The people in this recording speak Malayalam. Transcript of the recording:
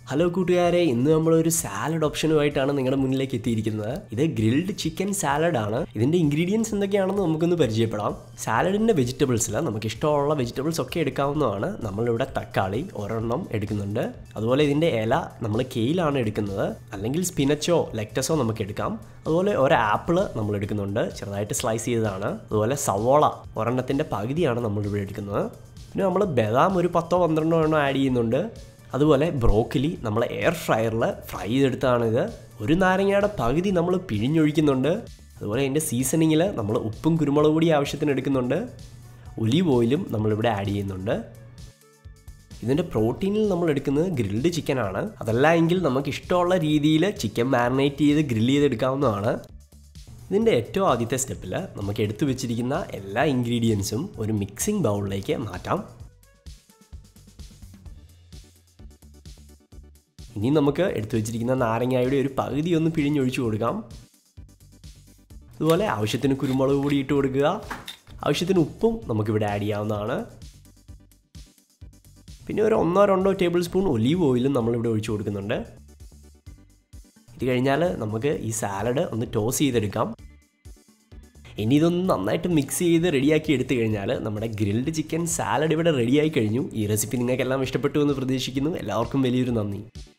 ഹലോ കൂട്ടുകാരെ ഇന്ന് നമ്മളൊരു സാലഡ് ഓപ്ഷനുമായിട്ടാണ് നിങ്ങളുടെ മുന്നിലേക്ക് എത്തിയിരിക്കുന്നത് ഇത് ഗ്രിൽഡ് ചിക്കൻ സാലഡ് ആണ് ഇതിന്റെ ഇൻഗ്രീഡിയൻസ് എന്തൊക്കെയാണെന്ന് നമുക്കൊന്ന് പരിചയപ്പെടാം സാലഡിന്റെ വെജിറ്റബിൾസിൽ നമുക്ക് ഇഷ്ടമുള്ള വെജിറ്റബിൾസ് ഒക്കെ എടുക്കാവുന്നതാണ് നമ്മളിവിടെ തക്കാളി ഒരെണ്ണം എടുക്കുന്നുണ്ട് അതുപോലെ ഇതിന്റെ ഇല നമ്മൾ കെയിലാണ് എടുക്കുന്നത് അല്ലെങ്കിൽ സ്പിനച്ചോ ലെക്ടസോ നമുക്ക് എടുക്കാം അതുപോലെ ഒരു ആപ്പിള് നമ്മൾ എടുക്കുന്നുണ്ട് ചെറുതായിട്ട് സ്ലൈസ് ചെയ്തതാണ് അതുപോലെ സവോള ഒരെണ്ണത്തിന്റെ പകുതിയാണ് നമ്മളിവിടെ എടുക്കുന്നത് പിന്നെ നമ്മൾ ബദാം ഒരു പത്തോ പന്ത്രണ്ടോ എണ്ണം ആഡ് ചെയ്യുന്നുണ്ട് അതുപോലെ ബ്രോക്കലി നമ്മൾ എയർ ഫ്രയറിൽ ഫ്രൈ ചെയ്തെടുത്തതാണിത് ഒരു നാരങ്ങയുടെ പകുതി നമ്മൾ പിഴിഞ്ഞൊഴിക്കുന്നുണ്ട് അതുപോലെ അതിൻ്റെ സീസണിങ്ങിൽ നമ്മൾ ഉപ്പും കുരുമുളക് പൊടി ആവശ്യത്തിന് എടുക്കുന്നുണ്ട് ഒലീവ് ഓയിലും നമ്മളിവിടെ ആഡ് ചെയ്യുന്നുണ്ട് ഇതിൻ്റെ പ്രോട്ടീനിൽ നമ്മൾ എടുക്കുന്നത് ഗ്രിൽഡ് ചിക്കനാണ് അതല്ല എങ്കിൽ നമുക്ക് ഇഷ്ടമുള്ള രീതിയിൽ ചിക്കൻ മാരിനേറ്റ് ചെയ്ത് ഗ്രില്ല് ചെയ്തെടുക്കാവുന്നതാണ് ഇതിൻ്റെ ഏറ്റവും ആദ്യത്തെ സ്റ്റെപ്പിൽ നമുക്ക് എടുത്തു വെച്ചിരിക്കുന്ന എല്ലാ ഇൻഗ്രീഡിയൻസും ഒരു മിക്സിംഗ് ബൗളിലേക്ക് മാറ്റാം ഇനി നമുക്ക് എടുത്തു വെച്ചിരിക്കുന്ന നാരങ്ങായുടെ ഒരു പകുതി ഒന്ന് പിഴിഞ്ഞൊഴിച്ചു കൊടുക്കാം അതുപോലെ ആവശ്യത്തിന് കുരുമുളക് പൊടി ഇട്ട് കൊടുക്കുക ആവശ്യത്തിന് ഉപ്പും നമുക്കിവിടെ ആഡ് ചെയ്യാവുന്നതാണ് പിന്നെ ഒരു ഒന്നോ രണ്ടോ ടേബിൾ സ്പൂൺ ഒലീവ് ഓയിലും നമ്മളിവിടെ ഒഴിച്ചു കൊടുക്കുന്നുണ്ട് ഇത് കഴിഞ്ഞാൽ നമുക്ക് ഈ സാലഡ് ഒന്ന് ടോസ് ചെയ്തെടുക്കാം ഇനി ഇതൊന്ന് നന്നായിട്ട് മിക്സ് ചെയ്ത് റെഡിയാക്കി എടുത്തു കഴിഞ്ഞാൽ നമ്മുടെ ഗ്രിൽഡ് ചിക്കൻ സാലഡ് ഇവിടെ റെഡിയായി കഴിഞ്ഞു ഈ റെസിപ്പി നിങ്ങൾക്കെല്ലാം ഇഷ്ടപ്പെട്ടു എന്ന് പ്രതീക്ഷിക്കുന്നു എല്ലാവർക്കും വലിയൊരു നന്ദി